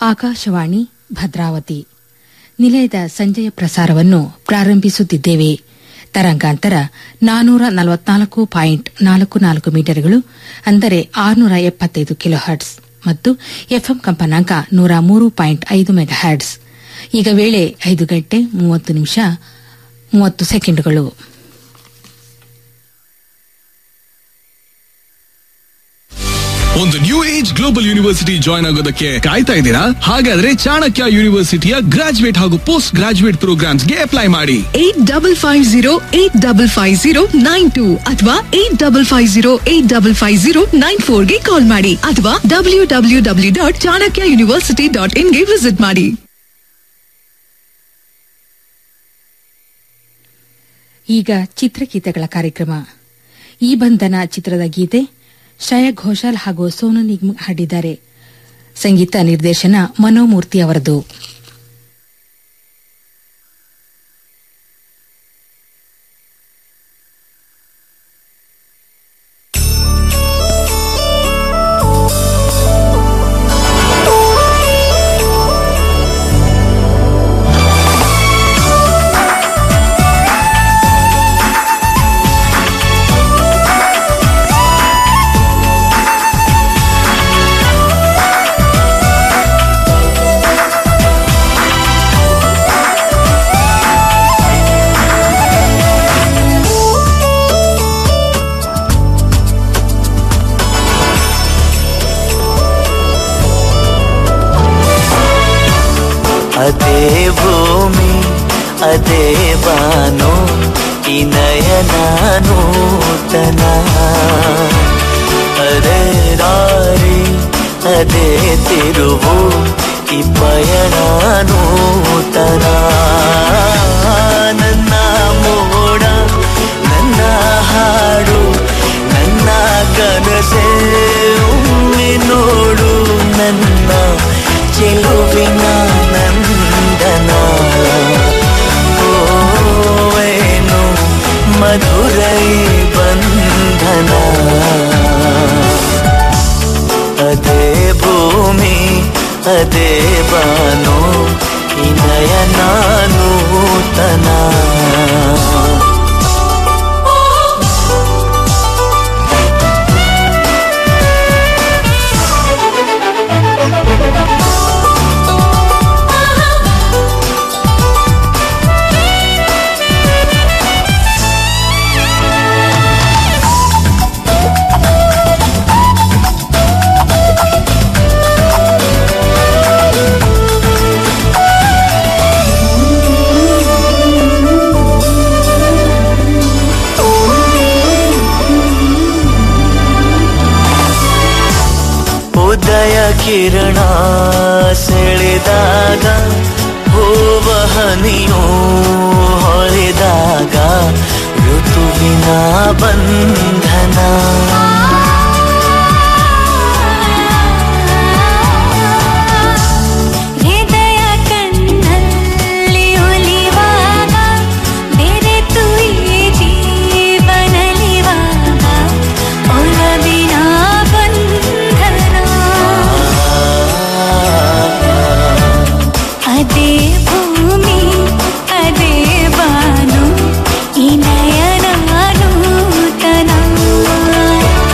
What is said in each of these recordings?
ಆಕಾಶವಾಣಿ ಭದ್ರಾವತಿ ನಿಲಯದ ಸಂಜೆಯ ಪ್ರಸಾರವನ್ನು ಪ್ರಾರಂಭಿಸುತ್ತಿದ್ದೇವೆ ತರಂಗಾಂತರ ನಾನೂರ ನಲವತ್ನಾಲ್ಕು ಪಾಯಿಂಟ್ ನಾಲ್ಕು ನಾಲ್ಕು ಮೀಟರ್ಗಳು ಅಂದರೆ ಆರುನೂರ ಎಪ್ಪತ್ತೈದು ಕಿಲೋ ಹರ್ಟ್ಸ್ ಮತ್ತು ಎಫ್ಎಂ ಕಂಪನಾಂಕ ನೂರ ಮೂರು ಪಾಯಿಂಟ್ ಐದು ಮೆಗಾ ಹರ್ಟ್ಸ್ ಈಗ ವೇಳೆ ಐದು ಗಂಟೆ ಮೂವತ್ತು ನಿಮಿಷ ಮೂವತ್ತು ಸೆಕೆಂಡುಗಳು ಒಂದು new age global university join ಆಗೋದಕ್ಕೆ ಕಾಯ್ತಾ ಇದ್ದೀರಾ ಹಾಗಾದ್ರೆ ಚಾಣಕ್ಯ ಯೂನಿವರ್ಸಿಟಿಯ ಗ್ರಾಜುಯೇಟ್ ಹಾಗೂ ಪೋಸ್ಟ್ ಗ್ರಾಜುಯೇಟ್ ಪ್ರೋಗ್ರಾಮ್ಸ್ಗೆ ಅಪ್ಲೈ ಮಾಡಿ eight double five zero eight double five zero nine two ಅಥವಾ eight double five zero eight double five zero nine ಫೋರ್ಗೆ ಕಾಲ್ ಮಾಡಿ ಅಥವಾ W W W dot Chanakya university dot ಇನ್ಗೆ ವಿಸಿಟ್ ಮಾಡಿ ಈಗ ಚಿತ್ರಗೀತೆಗಳ ಕಾರ್ಯಕ್ರಮ ಈ ಬಂಧನ ಚಿತ್ರದ ಗೀತೆ ಶ್ರೇಯ ಘೋಷಾಲ್ ಹಾಗೂ ಸೋನು ನಿಗಮ್ ಹಾಡಿದ್ದಾರೆ ಸಂಗೀತ ನಿರ್ದೇಶನ ಮನೋಮೂರ್ತಿ ಅವರದು ಅದೇ ಭೂಮಿ ಅದೇ ಬಾನು ಈ ನಯನ ನೂತನ ಅದೇ ದಾರಿ ಅದೇ ತಿರುವು ಈ ಪಯಣ ನೂತನ ನನ್ನ ಮೋಡ ನನ್ನ ಹಾಡು ನನ್ನ ಕನಸೆ ಒಮ್ಮೆ ನೋಡು ನನ್ನ ಚೆಲುವಿನ ನಂದನ ಓವೇನು ಮಧುರೈ ಬಂಧನ ಅದೇ ಭೂಮಿ ಅದೇ ಬಾನು ಈ ನಯನ ನೂತನ ಉದಯ ಕಿರಣ ಸೆಳೆದಾಗ ಹೂವ ಹನಿಯು ಹೊಳೆದಾಗ ಋತುವಿನ ಬಂಧನ ಹೃದಯ ಕಣ್ಣಲ್ಲಿ ಒಲಿವಾಗ ಬೆರೆತು ಈ ಜೀವನಲಿವಾಗ ಒಲವಿನ ಬಂಧನ ಅದೇ ಭೂಮಿ ಅದೇ ಬಾನು ಈ ನಯನ ನೂತನ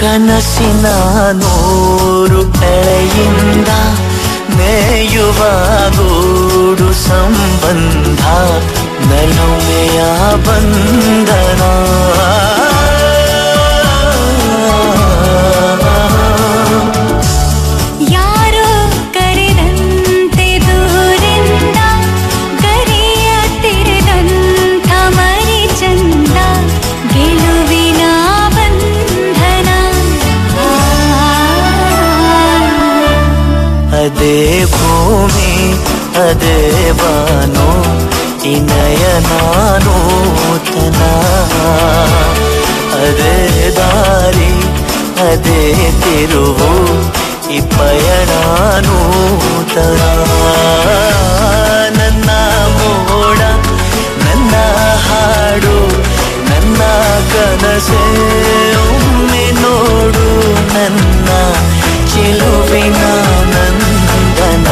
ಕನಸಿನ ನೂರು ಎಳೆಯಿಂದ ಮೇಯುವ ಗೂಡು ಸಂಬಂಧ ನಲುಮೆಯ ಬಂಧನ ಯಾರೋ ಕರೆದಂತೆ ದೂರಿಂದ ಗರಿಯ ತಿರುದಂಥ ಮರಿ ಚಂದ ಗೆಲುವಿನ ಬಂಧನ ಅದೇ ಭೂಮಿ ಅದೇ ಬಾನು ಇನಯ ನೂತನ ಅದೇ ದಾರಿ ಅದೇ ತಿರುವು ಈ ಪಯಣ ನೂತನ ನನ್ನ ಮೋಡ ನನ್ನ ಹಾಡು ನನ್ನ ಕನಸೇ ಒಮ್ಮೆ ನೋಡು ನನ್ನ ಚೆಲುವಿನ ನಂದನ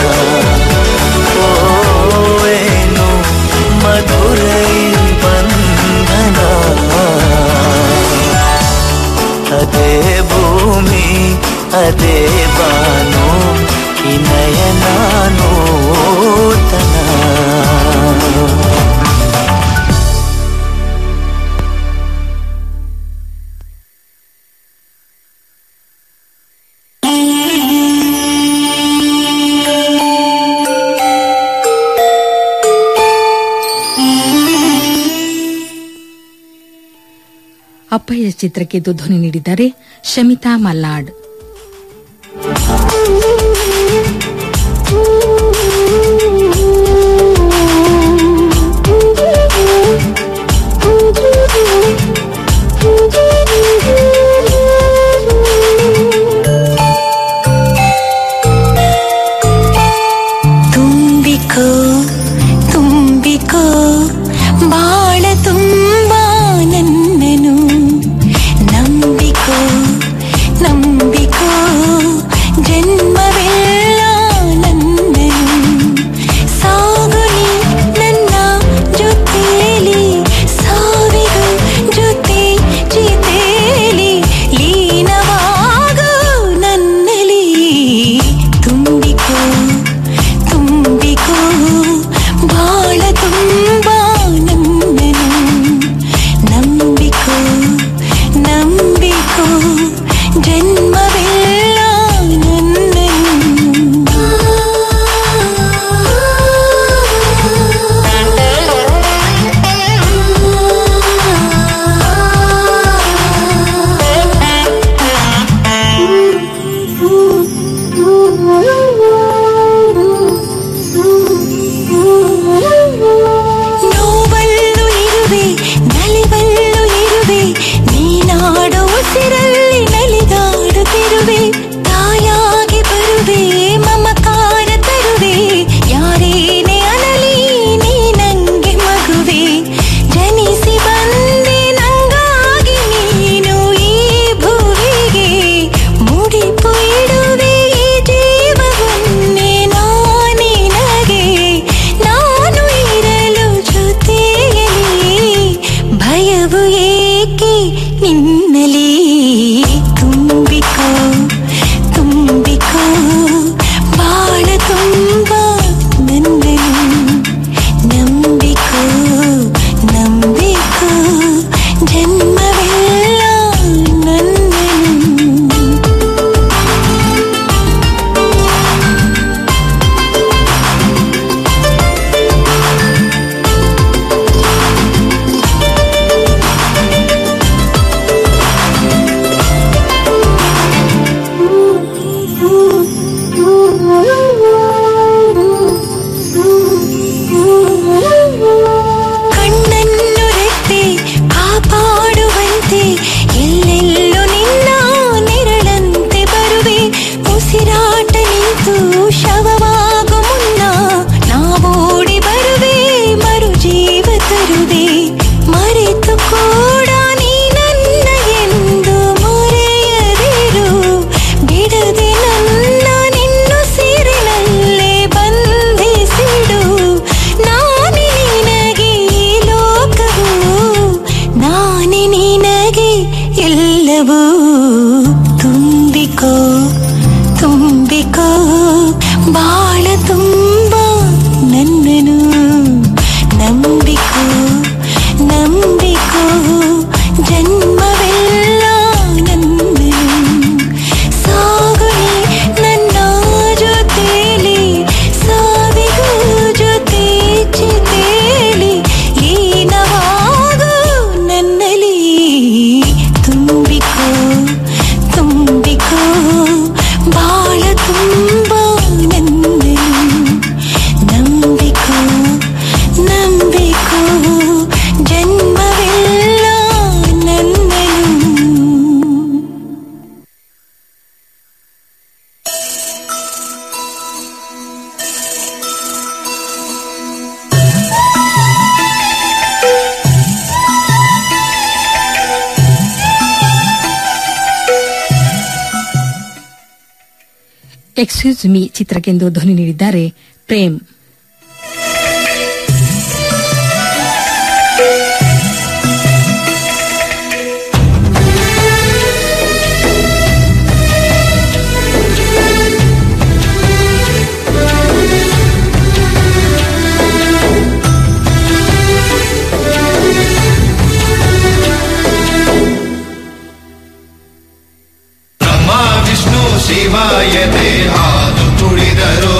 ಓ ಏನು ಮಧುರೈ ಬಂಧನ ಅದೇ ಭೂಮಿ ಅದೇ ಬಾನು ಇನಯನ ನೂತನ ಅಪ್ಪಯ್ಯ ಚಿತ್ರಕ್ಕೆ ಧ್ವನಿ ನೀಡಿದ್ದಾರೆ ಶಮಿತಾ ಮಲ್ನಾಡ್ ತುಂಬಿಕೋ ತುಂಬಿಕೋ ಬಾಳ ತುಂಬ ನನ್ನನು ನಂಬಿಕೋ ನಂಬಿಕೋ ಜನ್ಮವೆಲ್ಲ ನನ್ನನು ಸಾಗುನಿ ನನ್ನ ಜೊತೆಲಿ ಸಾವಿಗೂ ಜೊತೆ ಜೀತೇಲಿ ಲೀನವಾಗು ನನ್ನಲ್ಲಿ ತುಂಬಿಕೋ ತುಂಬಿಕೋ ಬಾಳ ತುಂಬ ನನ್ನನು ನಂಬಿಕೋ ನಂಬಿಕೋ ಜನ್ಮವೆಲ್ಲ ನೋವಲ್ಲೂ ಇರುವೆ ನಲಿವಲ್ಲೂ ಇರುವೆ ನೀನಾಡೋ ಉಸಿರಲ್ಲಿ ನಲಿದಾಡುತ್ತಿರುವೆ ತಾಯಾಗಿ ಬರುವೆ ಮಮಕಾರ ತರುವೆ ಯಾರೇನೇ ಅನಲಿ ನೀ ನಂಗೆ ಮಗುವೆ ಜನಿಸಿ ಬಂದೆ ನಂಗಾಗಿ ನೀನು ಈ ಭುವಿಗೆ ಮುಡಿಪು ಇಡುವೆ ಈ ಜೀವವು ಎಕ್ಸ್ಕ್ಯೂಸ್ ಮೀ ಚಿತ್ರಕ್ಕೆಂದು ಧ್ವನಿ ನೀಡಿದ್ದಾರೆ ಪ್ರೇಮ್ ಬ್ರಹ್ಮ ವಿಷ್ಣು ಶಿವಾಯ ದೇಹಾದು ತುಳಿದರೋ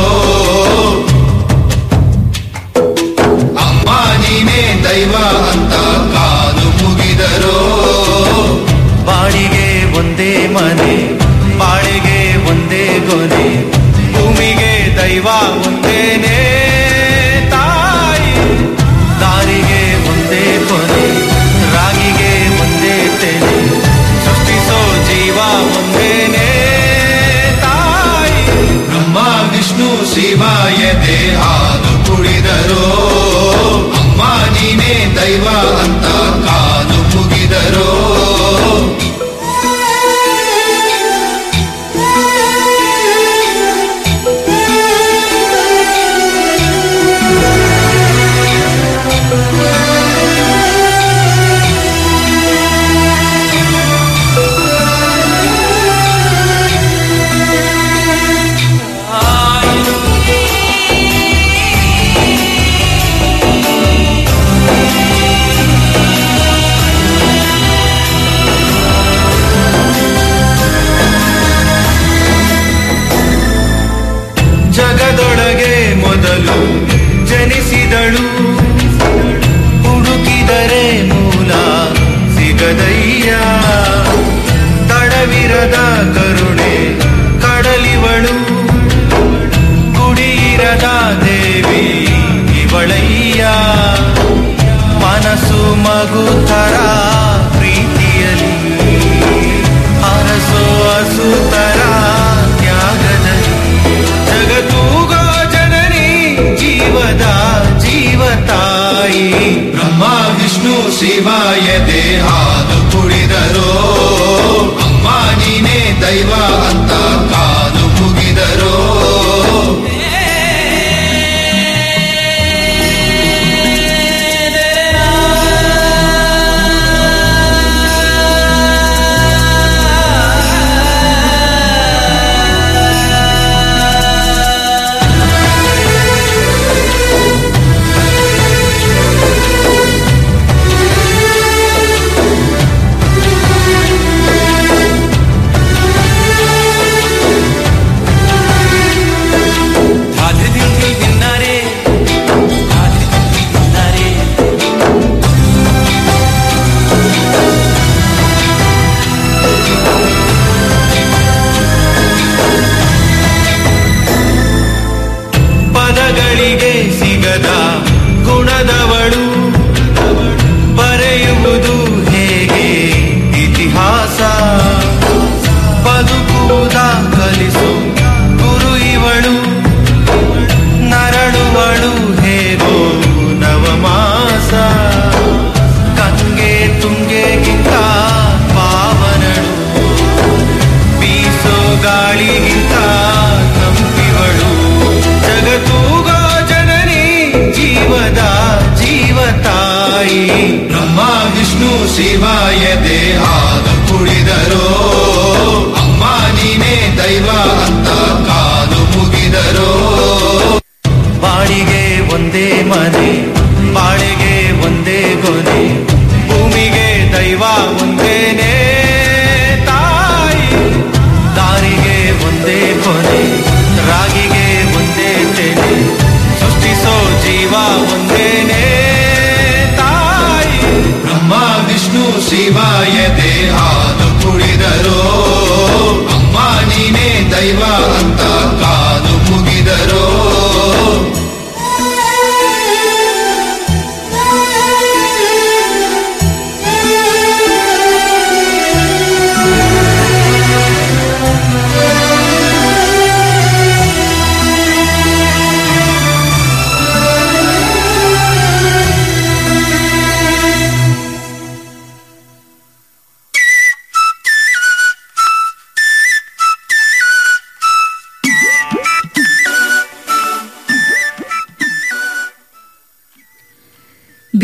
ಅಮ್ಮ ನೀನೇ ದೈವ ಅಂತ ಕಾದು ಮುಗಿದರೋ ಬಾಡಿಗೆ ಒಂದೇ ಮನೆ ಬಾಳಿಗೆ ಒಂದೇ ಗೊನೆ ಭೂಮಿಗೆ ದೈವ ಒಂದೇನೆ ತಾಯಿ ದಾರಿಗೆ ಒಂದೇ ಕೊನೆ ರಾಗಿಗೆ ಒಂದೇ ತೆನೆ ಸೃಷ್ಟಿಸೋ ಜೀವ ಒಂದೇನೆ ತಾಯಿ ಬ್ರಹ್ಮ ವಿಷ್ಣು ಶಿವಾಯ ದೇಹಾದು ತುಳಿದರೋ ಅಮ್ಮ ನೀನೇ ದೈವ ಅಂತ ಕಾದು ಮುಗಿದರೋ ಜಗದೊಳಗೆ ಮೊದಲು ಜನಿಸಿದಳು ಹುಡುಕಿದರೆ ಮೂಲ ಸಿಗದಯ್ಯ ತಡವಿರದ ಕರುಣೆ ಕಡಲಿವಳು ಗುಡಿಯಿರದ ದೇವಿ ಇವಳಯ್ಯ ಮನಸ್ಸು ಮಗು ತರ ಪ್ರೀತಿಯಲಿ ಅರಸೋ ಅಸುತರ ತ್ಯಾಗದಲ್ಲಿ ಜಗತ್ತೂಗೋ ಜನನಿ ಜೀವದ ಜೀವತಾಯಿ ಬ್ರಹ್ಮ ವಿಷ್ಣು ಶಿವಾಯ ದೇಹಾದು ತುಳಿದರೋ ಅಮ್ಮ ನೀನೇ ದೈವ ಅಂತ ಕಾದು ಮುಗಿದರೋ ಪದಗಳಿಗೆ ಸಿಗದ ಗುಣದವಳು ಬರೆಯುವುದು ಹೇಗೆ ಇತಿಹಾಸ ಬದುಕುವುದ ಕಲಿಸು ಗುರು ಇವಳು ನರಳುವಳು ಹೇಗೋ ನವಮಾಸ ಗಂಗೆ ತುಂಗೆಗಿಂತ ಪಾವನಳು ಬೀಸೋ ಗಾಳಿಗಿಂತ ನಂಬಿವಳು ಜಗತ್ತೂಗೋ ಜನನಿ ಜೀವದ ಜೀವತಾಯಿ ಬ್ರಹ್ಮ ವಿಷ್ಣು ಶಿವಾಯ ದೇಹಾದು ತುಳಿದರೋ ಅಮ್ಮ ನೀನೇ ದೈವ ಅಂತ ಕಾದು ಮುಗಿದರೋ ಬಾಡಿಗೆ ಒಂದೇ ಮನೆ ಬಾಳಿಗೆ ಒಂದೇ ಗೊನೆ ಭೂಮಿಗೆ ದೈವ ಒಂದೇನೆ ತಾಯಿ ದಾರಿಗೆ ಒಂದೇ ಕೊನೆ ರಾಗಿಗೆ ಒಂದೇ ತೆನೆ ಸೃಷ್ಟಿಸೋ ಜೀವ ಒಂದೇನೆ ತಾಯಿ ಬ್ರಹ್ಮ ವಿಷ್ಣು ಶಿವಾಯ ದೇಹಾದು ತುಳಿದರೋ ಅಮ್ಮ ನೀನೇ ದೈವ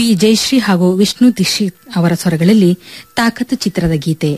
ಜಯಶ್ರೀ ಹಾಗೂ ವಿಷ್ಣು ದೀಕ್ಷಿತ್ ಅವರ ಸ್ವರಗಳಲ್ಲಿ ತಾಕತ್ತು ಚಿತ್ರದ ಗೀತೆ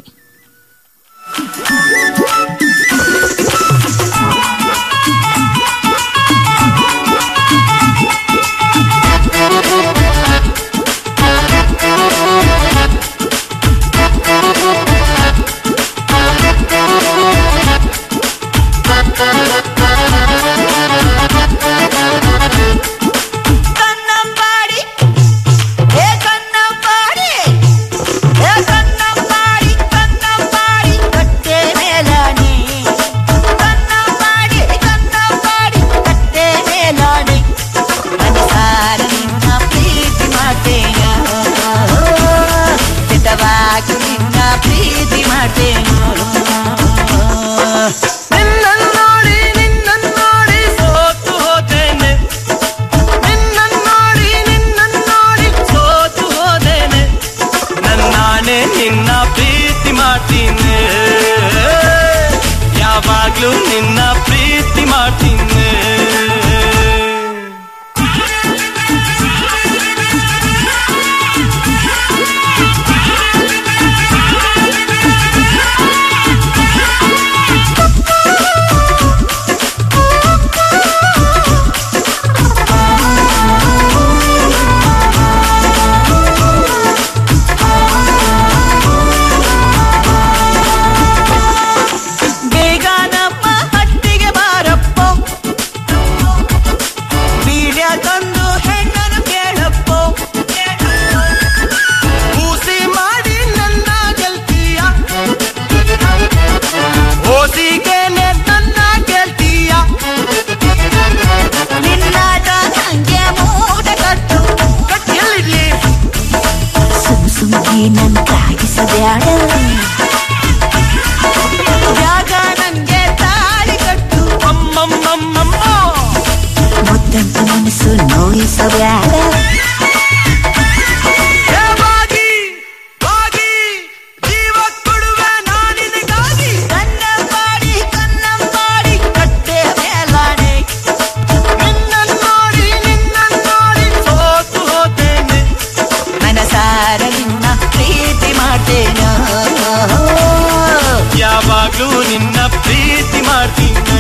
ಕನ್ನಂಬಾಡಿ ಏ ಕನ್ನಂಬಾಡಿ ಏ ಕನ್ನಂಬಾಡಿ ಕನ್ನಂಬಾಡಿ ಕಟ್ಟೆ ಮೇಲಾಣಿ ಕನ್ನಂಬಾಡಿ ಕನ್ನಂಬಾಡಿ ಕಟ್ಟೆ ಮೇಲಾಣಿ ಮನಸಾರ ನಿನ್ನ ಪ್ರೀತಿ ಮಾಡ್ತೇನ ಚಿತ್ತವಾಗಿ ನಿನ್ನ ಪ್ರೀತಿ ಮಾಡ್ತೇನ ನಿನ್ನ ನೋಡಿ ನಿನ್ನ ನೋಡಿ ಸೋತು ಹೋದೇನೆ ನಿನ್ನ ನೋಡಿ ನಿನ್ನ ನೋಡಿ ಸೋತು ಹೋದೇನೆ ನನ್ನಾಣೆ ನಿನ್ನ ಪ್ರೀತಿ ಮಾಡ್ತೀನಿ ಯಾವಾಗ್ಲೂ ನಿನ್ನ ಪ್ರೀತಿ ಮಾಡ್ತೀನಿ ಬೇಗ ನಮ್ಮ ಹಟ್ಟಿಗೆ ಬಾರಪ್ಪ ಬೀಳ್ಯ ತಂದು ಹೆಣ್ಣನ್ನು ಕೇಳಪ್ಪ ಕೂಸಿ ಮಾಡಿ ನನ್ನ ಗೆಲ್ತೀಯ ಓಸಿಗೆನೆ ನನ್ನ ಗೆಲ್ತೀಯ ನಿನ್ನಾಟ ಹಂಗೆ ಮೂಟ ಕಟ್ಟು ಕಟ್ಟಿಯಲ್ಲಿರ್ಲಿ ಸುಮ್ ಸುಮ್ಗೆ ನನ್ ಕಾಯಿಸಬ್ಯಾಡ ಜಾಗ ನಂಗೆ ತಾಳಿ ಕಟ್ಟು ಅಮ್ಮಮ್ಮಮ್ಮಮ್ಮ ಮುದ್ದಂತ ಮನಸ್ಸು ನೋಯಿಸಬ್ಯಾಡ ಏ ಬಾಗಿ ಬಾಗಿ ಜೀವ ಕೊಡುವೆ ನಾನಿನಗಾಗಿ ಕನ್ನ ಮಾಡಿ ಕನ್ನ ಮಾಡಿ ಕಟ್ಟೆ ಮೇಲಾಣೆ ನಿನ್ನ ನೋಡಿ ನಿನ್ನ ನೋಡಿ ಸೋತು ಹೋದೇನೆ ಮನಸಾರ ನಿನ್ನ ಪ್ರೀತಿ ಮಾಡ್ತೇನ ಯಾವಾಗ್ಲೂ ನಿನ್ನ ಪ್ರೀತಿ ಮಾಡ್ತೀನಿ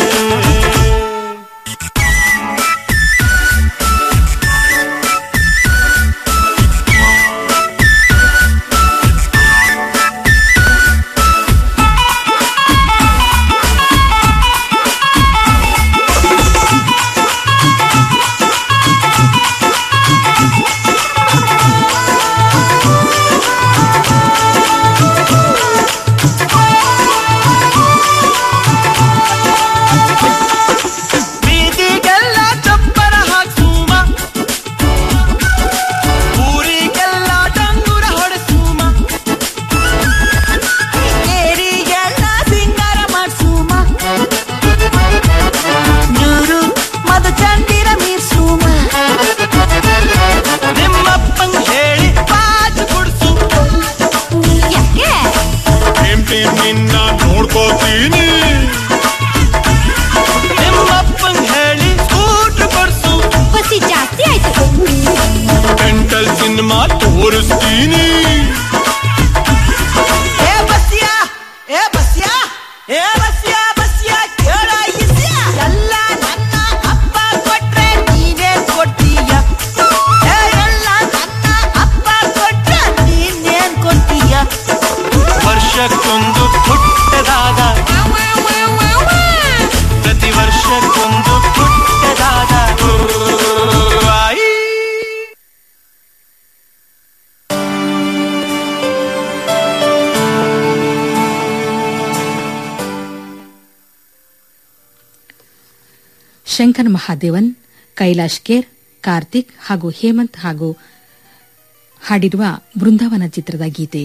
ಬೀದಿಗೆಲ್ಲ ಚಪ್ಪರ ಹಾಕ್ಸುಮ ಊರಿಗೆಲ್ಲ ಡಂಗುರ ಹೊಡೆಸುಮ ಕೇರಿಗೆಲ್ಲ ಸಿಂಗಾರ ಮಾಡ್ಸುಮ ನೂರು ಮದು ಚಂದಿರ ಮೀರ್ಸುಮ ನಿಮ್ಮಪ್ಪಂಗ್ ಹೇಳಿ ಬಾಜು ಕುಡ್ಸು ಯಾಕೆ ಟೇಮ್ ಟೇಮ್ ನಿನ್ನ ನೋಡ್ಕೋತೀನಿ ನಿಮ್ಮಪ್ಪಂಗ್ ಹೇಳಿ ಸ್ಕೂಟ್ರ್ ಕೊಡ್ಸು ಬಸಿ ಜಾಸ್ತಿ ಆಯ್ತು ಪೆಂಟಲ್ ಸಿನಿಮಾ ತೋರಿಸ್ತೀನಿ ಏ ಬಸ್ಯಾ ಏ ಬಸ್ಯಾ ಏ ಬಸ್ಯಾ ಬಸ್ಯಾ ಕೇಳ ಇಸ್ಯಾ ಎಲ್ಲ ನನ್ನ ಅಪ್ಪ ಕೊಟ್ರೆ ನೀನೇ ಕೊಡ್ತೀಯ ಏ ಎಲ್ಲ ನನ್ನ ಅಪ್ಪ ಕೊಟ್ರೆ ನೀನೇನ್ ಕೊಡ್ತೀಯ ವರ್ಷಕ್ಕೊಂದು ಪುಟ್ಟದಾದ ಪ್ರತಿ ವರ್ಷಕ್ಕೊಂದು ಪುಟ್ಟದಾದ ಆಯಿ. ಶಂಕರ್ ಮಹಾದೇವನ್ ಕೈಲಾಶ್ ಕೇರ್ ಕಾರ್ತಿಕ್ ಹಾಗೂ ಹೇಮಂತ್ ಹಾಗೂ ಹಾಡಿರುವ ಬೃಂದಾವನ ಚಿತ್ರದ ಗೀತೆ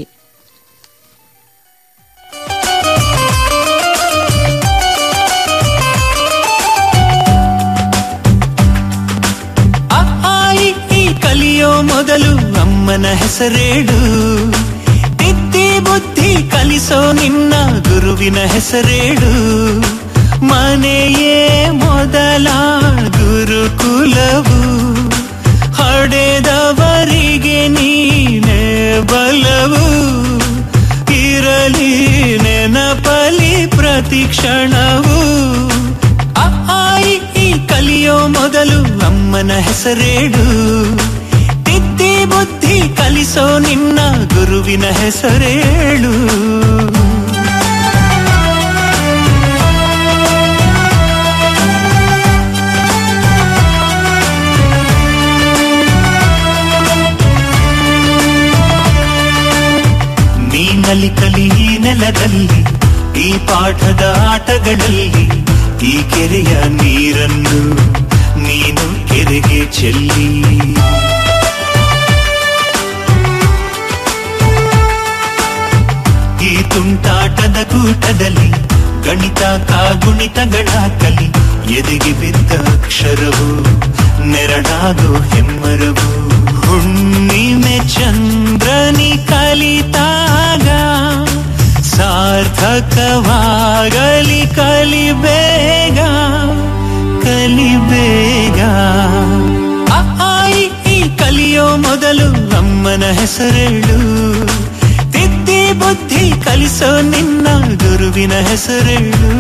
ಅ, ಆ, ಇ, ಈ ಕಲಿಯೋ ಮೊದಲು ಅಮ್ಮನ ಹೆಸರೇಳು ತಿದ್ದಿ ಬುದ್ಧಿ ಕಲಿಸೋ ನಿನ್ನ ಗುರುವಿನ ಹೆಸರೇಳು ಮನೆಯೇ ಮೊದಲ ಗುರುಕುಲವು ಹಡೆದವರಿ ಬಲವು ಇರಲಿ ನೆನಪಲಿ ಪ್ರತಿ ಕ್ಷಣವು ಅ, ಆ, ಇ, ಈ ಕಲಿಯೋ ಮೊದಲು ಅಮ್ಮನ ಹೆಸರೇಡು ತಿದ್ದಿ ಬುದ್ಧಿ ಕಲಿಸೋ ನಿನ್ನ ಗುರುವಿನ ಹೆಸರೇಳು ನೀನಲಿ ಕಲಿ ಈ ನೆಲದಲ್ಲಿ ಈ ಪಾಠದ ಆಟಗಳಲ್ಲಿ ಈ ಕೆರೆಯ ನೀರನ್ನು ನೀನು ಕೆರೆಗೆ ಚೆಲ್ಲಿ ಈ ತುಂಟಾಟದ ಕೂಟದಲ್ಲಿ ಗಣಿತ ಕಾಗುಣಿತಗಳ ಕಲಿ ಎದೆಗೆ ಬಿದ್ದ ಅಕ್ಷರವು ನೆರಳಾಗೋ ಹೆಮ್ಮರವು ಹುಣ್ಣಿಮೆ ಚಂದ್ರನಿ ಕಲಿತಾಗ ಸಾರ್ಥಕವಾಗಲಿ ಕಲಿಬೇಗ ಕಲಿಬೇಗ ಅ, ಆ, ಇ, ಈ ಕಲಿಯೋ ಮೊದಲು ಅಮ್ಮನ ಹೆಸರೇಳು ತಿದ್ದಿ ಬುದ್ಧಿ ಕಲಿಸೋ ನಿನ್ನ ಗುರುವಿನ ಹೆಸರೇಳು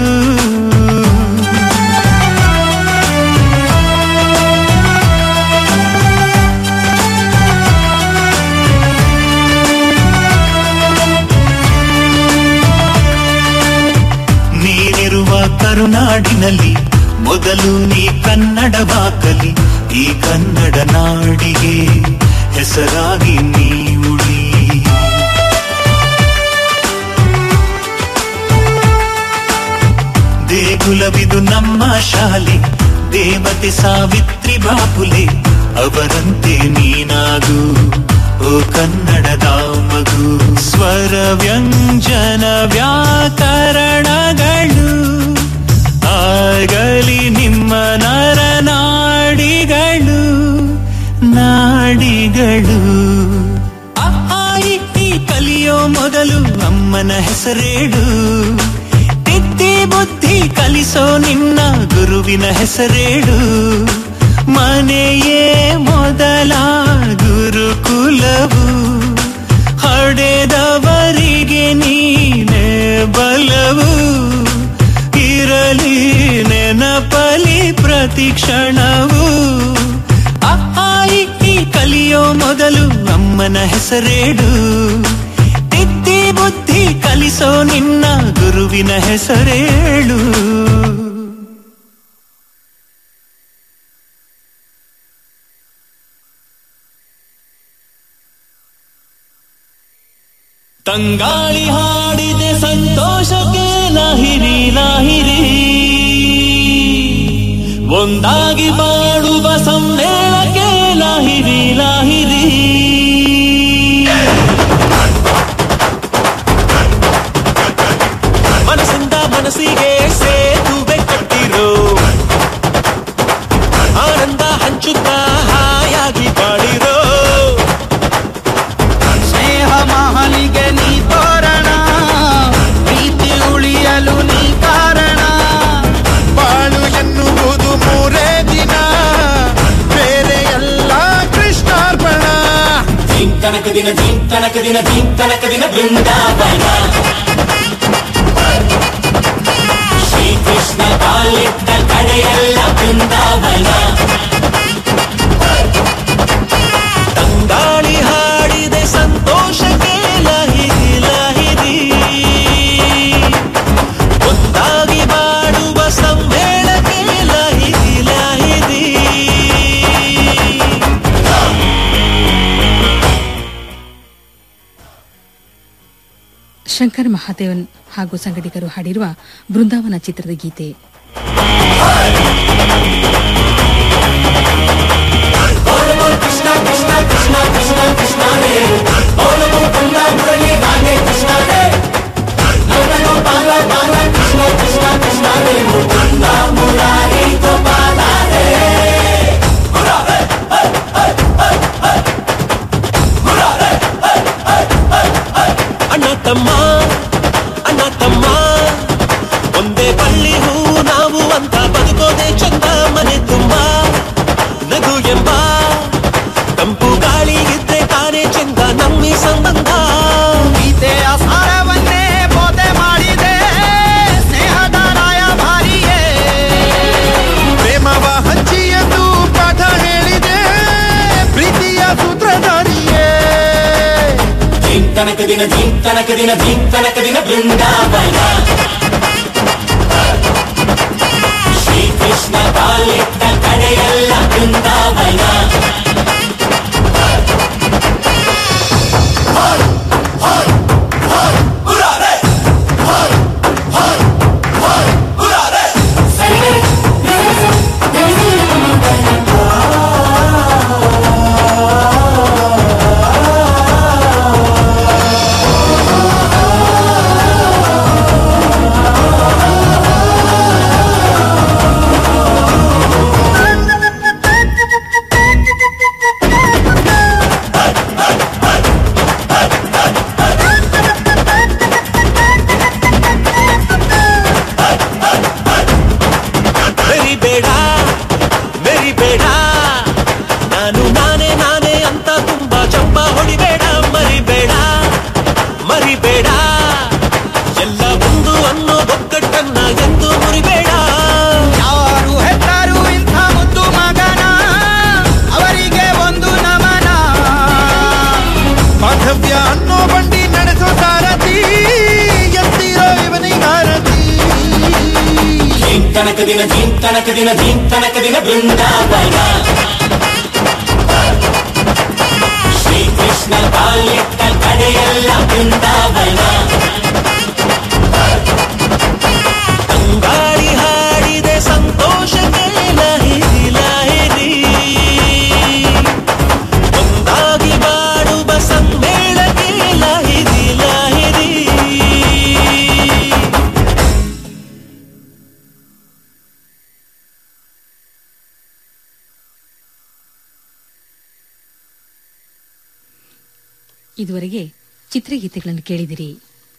ನೀನಿರುವ ಕರುನಾಡಿನಲ್ಲಿ ಮೊದಲು ನೀ ಕನ್ನಡ ಕಲಿ ಈ ಕನ್ನಡ ನಾಡಿಗೆ ಹೆಸರಾಗಿ ನೀ ಉಳಿ ದೇಗುಲವಿದು ನಮ್ಮ ಶಾಲೆ ದೇವತೆ ಸಾವಿತ್ರಿ ಬಾಪುಲೆ ಅವರಂತೆ ನೀನಾಗು ಓ ಕನ್ನಡದ ಮಗು ಸ್ವರ ವ್ಯಂಜನ ವ್ಯಾಕರಣಗಳು ಆಗಲಿ ನಿಮ್ಮ ನರನಾಡಿಗಳು ನಾಡಿಗಳು ಅ, ಆ, ಇ, ಈ ಕಲಿಯೋ ಮೊದಲು ಅಮ್ಮನ ಹೆಸರೇಡು ತಿದ್ದಿ ಬುದ್ಧಿ ಕಲಿಸೋ ನಿನ್ನ ಗುರುವಿನ ಹೆಸರೇಡು ಮನೆಯೇ ಮೊದಲ ಗುರುಕುಲವು ಹಡೆದವರಿಗೆ ನೀನೆ ಬಲವು ಇರಲಿ ನೆನಪಲಿ ಪ್ರತಿ ಕ್ಷಣವು ಅ, ಆ, ಇ, ಈ ಕಲಿಯೋ ಮೊದಲು ಅಮ್ಮನ ಹೆಸರೇಡು ತಿದ್ದಿ ಬುದ್ಧಿ ಕಲಿಸೋ ನಿನ್ನ ಗುರುವಿನ ಹೆಸರೇಳು ತಂಗಾಳಿ ಹಾಡಿದೆ ಸಂತೋಷಕ್ಕೆ ಲಾಹಿರಿ ಲಾಹಿರಿ ಒಂದಾಗಿ ಮಾಡುವ ಸಮ್ಮೇಳಕ್ಕೆ ಲಾಹಿರಿ ಲಾಹಿರಿ ಮನಸ್ಸಿಂದ ಮನಸ್ಸಿಗೆ ಸೇತುವೆ ಕಟ್ಟಿರೋ ಆನಂದ ಹಂಚುತ್ತಾ ಹಾಯಾಗಿ ಬಾಳಿರೋ ಸ್ನೇಹ ಮಹಲಿಗೆ ನೀ ತೋರಣ ಪ್ರೀತಿ ಉಳಿಯಲು ನೀ ಕಾರಣ ಬಾಳು ಎನ್ನುವುದು ಮೂರೇ ದಿನ ಬೇರೆ ಎಲ್ಲ ಕೃಷ್ಣಾರ್ಪಣ ತನಕ ದಿನ ದೀನ್ ತನಕ ದಿನ ದೀನ್ ತನಕ ದಿನ ಬೃಂದಾವನ ಶ್ರೀಕೃಷ್ಣ ಕಾಲಿಟ್ಟ ಕಡೆಯೆಲ್ಲ ಬೃಂದಾವನ ತಂಗಾಳಿ ಹಾಡಿದೆ ಸಂತೋಷಕ್ಕೆ ಲಾಹಿರಿ ಲಾಹಿರಿ ಒಂದಾಗಿ ಮಾಡುವ ಸಮ್ಮೇಳಕ್ಕೆ ಲಾಹಿರಿ ಲಾಹಿರಿ ಶಂಕರ್ ಮಹಾದೇವನ್ ಹಾಗೂ ಸಂಗಡಿಗರು ಹಾಡಿರುವ ಬೃಂದಾವನ ಚಿತ್ರದ ಗೀತೆ ಅಣ್ಣ ತಮ್ಮ ಅಣ್ಣ ತಮ್ಮ ಒಂದೇ ಬಳ್ಳಿ ಹೂ ನಾವು ಅಂತ ಬದುಕೋದೇ ತನಕ ದಿನ ಧೀಂ ತನಕ ದಿನ ಧೀಂ ತನಕ ದಿನ ಬೃಂದಾವನ ಶ್ರೀಕೃಷ್ಣ ಕಾಲಿಟ್ಟ ಕಡೆಯೆಲ್ಲ ಬೃಂದಾವನ ಮೆರಿಬೇಡ ಮೆರಿಬೇಡ ನಾನು ನಾನೇ ನಾನೇ ಅಂತ ತುಂಬಾ ಚಂಪ ಹೊಡಿಬೇಡ ಮರಿಬೇಡ ಮರಿಬೇಡ ಎಲ್ಲ ಒಂದು ಅನ್ನೋ ಒಗ್ಗಟ್ಟನ್ನ ಎಂದು ಮುರಿಬೇಡ ಯಾರು ಹೆತ್ತರು ಇಂಥ ಮುದ್ದು ಮಗನ ಅವರಿಗೆ ಒಂದು ನಮನ ಬಾಂಧವ್ಯ ಅನ್ನೋ ಬಂಡಿ ನಡೆಸೋ ಸಾರಥಿ ಎತ್ತಿರೋ ಇವನಿಗಾರತಿ ಧೀಂ ತನಕ ದಿನ ಧೀಂ ತನಕ ದಿನ ಧೀಂ ತನಕ ದಿನ ಬೃಂದಾವನ ಶ್ರೀಕೃಷ್ಣ ಕಾಲಿಟ್ಟ ಕಡೆಯೆಲ್ಲ ಬೃಂದಾವನ ಅಂಗಾಡಿ ಹಾಡಿದೆ ಸಂತೋಷಕ್ಕೆ ಲಹಿರಿ ಲಹಿರಿ ಒಂದಾಗಿ ಬಾಡುವ ಸಮ್ಮೇಳಕ್ಕೆ ಲಹಿರಿ ಲಹಿರಿ ಇದುವರೆಗೆ ಚಿತ್ರಗೀತೆಗಳನ್ನು ಕೇಳಿದಿರಿ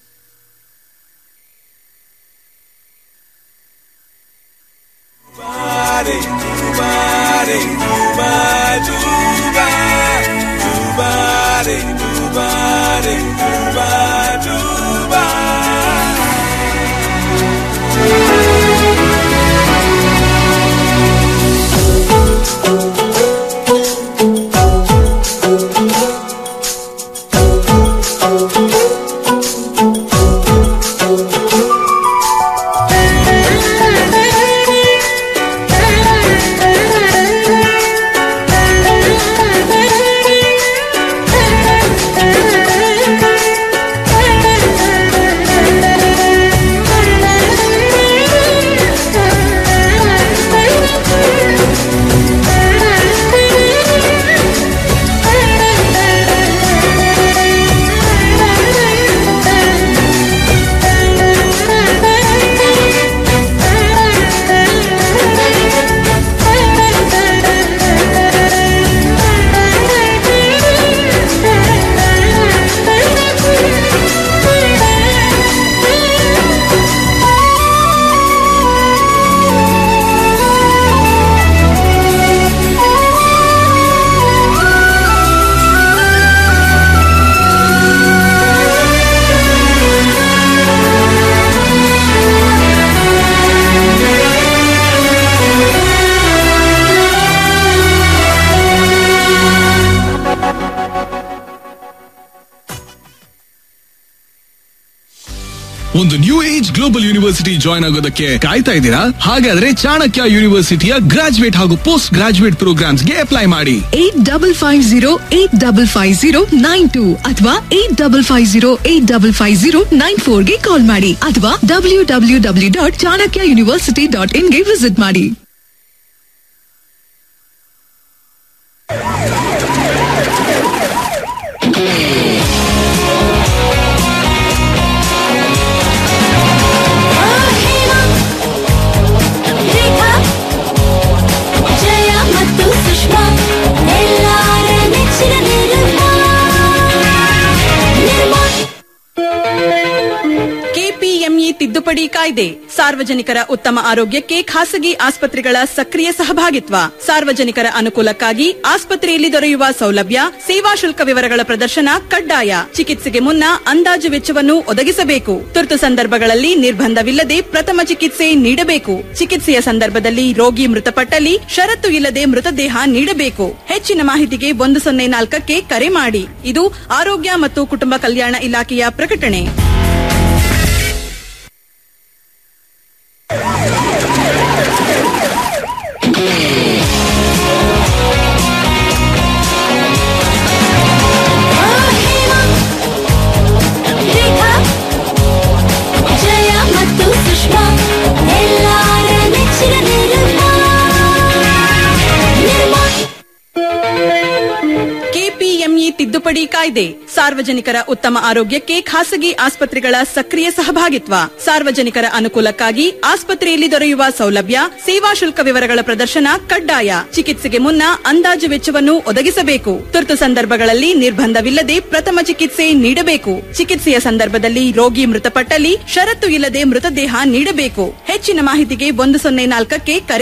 ಒಂದು new age global university join ಆಗೋದಕ್ಕೆ ಕಾಯ್ತಾ ಇದ್ದೀರಾ ಹಾಗಾದ್ರೆ ಚಾಣಕ್ಯ ಯೂನಿವರ್ಸಿಟಿಯ ಗ್ರಾಜುಯೇಟ್ ಹಾಗೂ ಪೋಸ್ಟ್ ಗ್ರಾಜುಯೇಟ್ ಪ್ರೋಗ್ರಾಮ್ಸ್ಗೆ ಅಪ್ಲೈ ಮಾಡಿ eight double five zero eight double five zero nine two ಅಥವಾ eight double five zero eight double five zero nine ಫೋರ್ಗೆ ಕಾಲ್ ಮಾಡಿ ಅಥವಾ W W W dot Chanakya university dot ಇನ್ಗೆ ವಿಸಿಟ್ ಮಾಡಿ ರೇಖಾ ಜಯ ಮತ್ತು ಸುಷ್ಮಾ ಎಲ್ಲಾರ ನೆಚ್ಚಿನ ನಿರ್ಮಾ ನಿರ್ಮಾ ಕೆಪಿಎಂಇ ತಿದ್ದುಪಡಿ ತಿದ್ದುಪಡಿ ಕಾಯ್ದೆ ಸಾರ್ವಜನಿಕರ ಉತ್ತಮ ಆರೋಗ್ಯಕ್ಕೆ ಖಾಸಗಿ ಆಸ್ಪತ್ರೆಗಳ ಸಕ್ರಿಯ ಸಹಭಾಗಿತ್ವ ಸಾರ್ವಜನಿಕರ ಅನುಕೂಲಕ್ಕಾಗಿ ಆಸ್ಪತ್ರೆಯಲ್ಲಿ ದೊರೆಯುವ ಸೌಲಭ್ಯ ಸೇವಾ ಶುಲ್ಕ ವಿವರಗಳ ಪ್ರದರ್ಶನ ಕಡ್ಡಾಯ ಚಿಕಿತ್ಸೆಗೆ ಮುನ್ನ ಅಂದಾಜು ವೆಚ್ಚವನ್ನು ಒದಗಿಸಬೇಕು ತುರ್ತು ಸಂದರ್ಭಗಳಲ್ಲಿ ನಿರ್ಬಂಧವಿಲ್ಲದೆ ಪ್ರಥಮ ಚಿಕಿತ್ಸೆ ನೀಡಬೇಕು ಚಿಕಿತ್ಸೆಯ ಸಂದರ್ಭದಲ್ಲಿ ರೋಗಿ ಮೃತಪಟ್ಟಲ್ಲಿ ಷರತ್ತು ಇಲ್ಲದೆ ಮೃತದೇಹ ನೀಡಬೇಕು ಹೆಚ್ಚಿನ ಮಾಹಿತಿಗೆ ಒಂದು ಸೊನ್ನೆ ನಾಲ್ಕಕ್ಕೆ ಕರೆ ಮಾಡಿ ಇದು ಆರೋಗ್ಯ ಮತ್ತು ಕುಟುಂಬ ಕಲ್ಯಾಣ ಇಲಾಖೆಯ ಪ್ರಕಟಣೆ ರೇಖಾ ಜಯ ಮತ್ತು ಸುಷ್ಮಾ ಎಲ್ಲಾರ ನೆಚ್ಚಿನ ನಿರ್ಮಾ ನಿರ್ಮಾ ಕೆಪಿಎಂಇ ತಿದ್ದುಪಡಿ ಕಾಯ್ದೆ ಸಾರ್ವಜನಿಕರ ಉತ್ತಮ ಆರೋಗ್ಯಕ್ಕೆ ಖಾಸಗಿ ಆಸ್ಪತ್ರೆಗಳ ಸಕ್ರಿಯ ಸಹಭಾಗಿತ್ವ ಸಾರ್ವಜನಿಕರ ಅನುಕೂಲಕ್ಕಾಗಿ ಆಸ್ಪತ್ರೆಯಲ್ಲಿ ದೊರೆಯುವ ಸೌಲಭ್ಯ ಸೇವಾ ಶುಲ್ಕ ವಿವರಗಳ ಪ್ರದರ್ಶನ ಕಡ್ಡಾಯ ಚಿಕಿತ್ಸೆಗೆ ಮುನ್ನ ಅಂದಾಜು ವೆಚ್ಚವನ್ನು ಒದಗಿಸಬೇಕು ತುರ್ತು ಸಂದರ್ಭಗಳಲ್ಲಿ ನಿರ್ಬಂಧವಿಲ್ಲದೆ ಪ್ರಥಮ ಚಿಕಿತ್ಸೆ ನೀಡಬೇಕು ಚಿಕಿತ್ಸೆಯ ಸಂದರ್ಭದಲ್ಲಿ ರೋಗಿ ಮೃತಪಟ್ಟಲ್ಲಿ ಷರತ್ತು ಇಲ್ಲದೆ ಮೃತದೇಹ ನೀಡಬೇಕು ಹೆಚ್ಚಿನ ಮಾಹಿತಿಗೆ ಒಂದು ಸೊನ್ನೆ ನಾಲ್ಕಕ್ಕೆ ಕರೆ